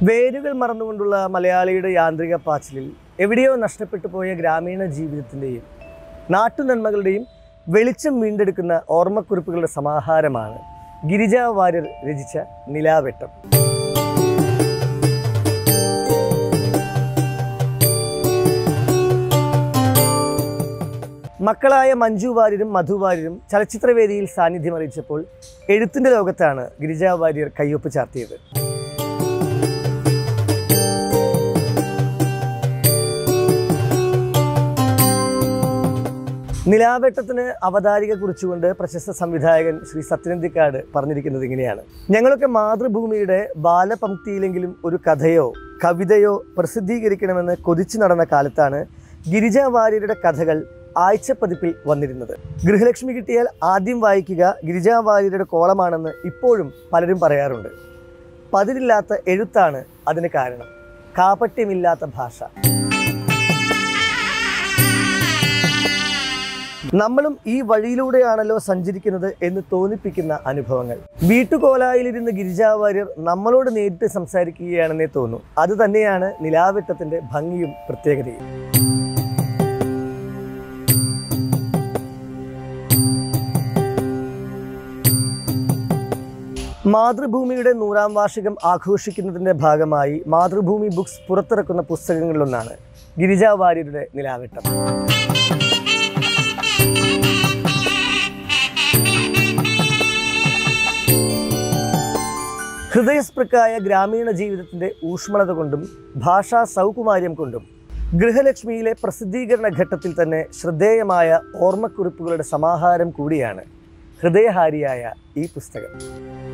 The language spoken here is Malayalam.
വേരുകൾ മറന്നുകൊണ്ടുള്ള മലയാളിയുടെ യാന്ത്രിക പാച്ചിലിൽ എവിടെയോ നഷ്ടപ്പെട്ടു പോയ ഗ്രാമീണ ജീവിതത്തിൻ്റെയും നാട്ടുനന്മകളുടെയും വെളിച്ചം വീണ്ടെടുക്കുന്ന ഓർമ്മക്കുറിപ്പുകളുടെ സമാഹാരമാണ് ഗിരിജ വാര്യർ രചിച്ച നിലാവെട്ടം മക്കളായ മഞ്ജു വാര്യരും മധു വാര്യരും ചലച്ചിത്രവേദിയിൽ സാന്നിധ്യം അറിയിച്ചപ്പോൾ എഴുത്തിൻ്റെ ലോകത്താണ് ഗിരിജ വാര്യർ കയ്യൊപ്പ് ചാർത്തിയത് നിലാവെട്ടത്തിന് അവതാരിക കുറിച്ചുകൊണ്ട് പ്രശസ്ത സംവിധായകൻ ശ്രീ സത്യനന്ദിക്കാട് പറഞ്ഞിരിക്കുന്നത് ഇങ്ങനെയാണ് ഞങ്ങളൊക്കെ മാതൃഭൂമിയുടെ ബാലപംക്തിയിലെങ്കിലും ഒരു കഥയോ കവിതയോ പ്രസിദ്ധീകരിക്കണമെന്ന് കൊതിച്ചു നടന്ന കാലത്താണ് ഗിരിജ വാര്യരുടെ കഥകൾ ആഴ്ചപ്പതിപ്പിൽ വന്നിരുന്നത് ഗൃഹലക്ഷ്മി കിട്ടിയാൽ ആദ്യം വായിക്കുക ഗിരിജ വാര്യരുടെ കോളമാണെന്ന് ഇപ്പോഴും പലരും പറയാറുണ്ട് പതിരില്ലാത്ത എഴുത്താണ് അതിന് കാരണം കാപട്യമില്ലാത്ത ഭാഷ നമ്മളും ഈ വഴിയിലൂടെയാണല്ലോ സഞ്ചരിക്കുന്നത് എന്ന് തോന്നിപ്പിക്കുന്ന അനുഭവങ്ങൾ വീട്ടുകോലായിലിരുന്ന് ഗിരിജാവാര്യർ നമ്മളോട് നേരിട്ട് സംസാരിക്കുകയാണെന്നേ തോന്നൂ അത് തന്നെയാണ് നിലാവെട്ടത്തിന്റെ ഭംഗിയും പ്രത്യേകതയും മാതൃഭൂമിയുടെ നൂറാം വാർഷികം ആഘോഷിക്കുന്നതിന്റെ ഭാഗമായി മാതൃഭൂമി ബുക്സ് പുറത്തിറക്കുന്ന പുസ്തകങ്ങളിലൊന്നാണ് ഗിരിജാ വാര്യരുടെ നിലാവെട്ടം ഹൃദയസ്പൃക്കായ ഗ്രാമീണ ജീവിതത്തിന്റെ ഊഷ്മളത കൊണ്ടും ഭാഷാ സൗകുമാര്യം കൊണ്ടും ഗൃഹലക്ഷ്മിയിലെ പ്രസിദ്ധീകരണ ഘട്ടത്തിൽ തന്നെ ശ്രദ്ധേയമായ ഓർമ്മക്കുറിപ്പുകളുടെ സമാഹാരം കൂടിയാണ് ഹൃദയഹാരിയായ ഈ പുസ്തകം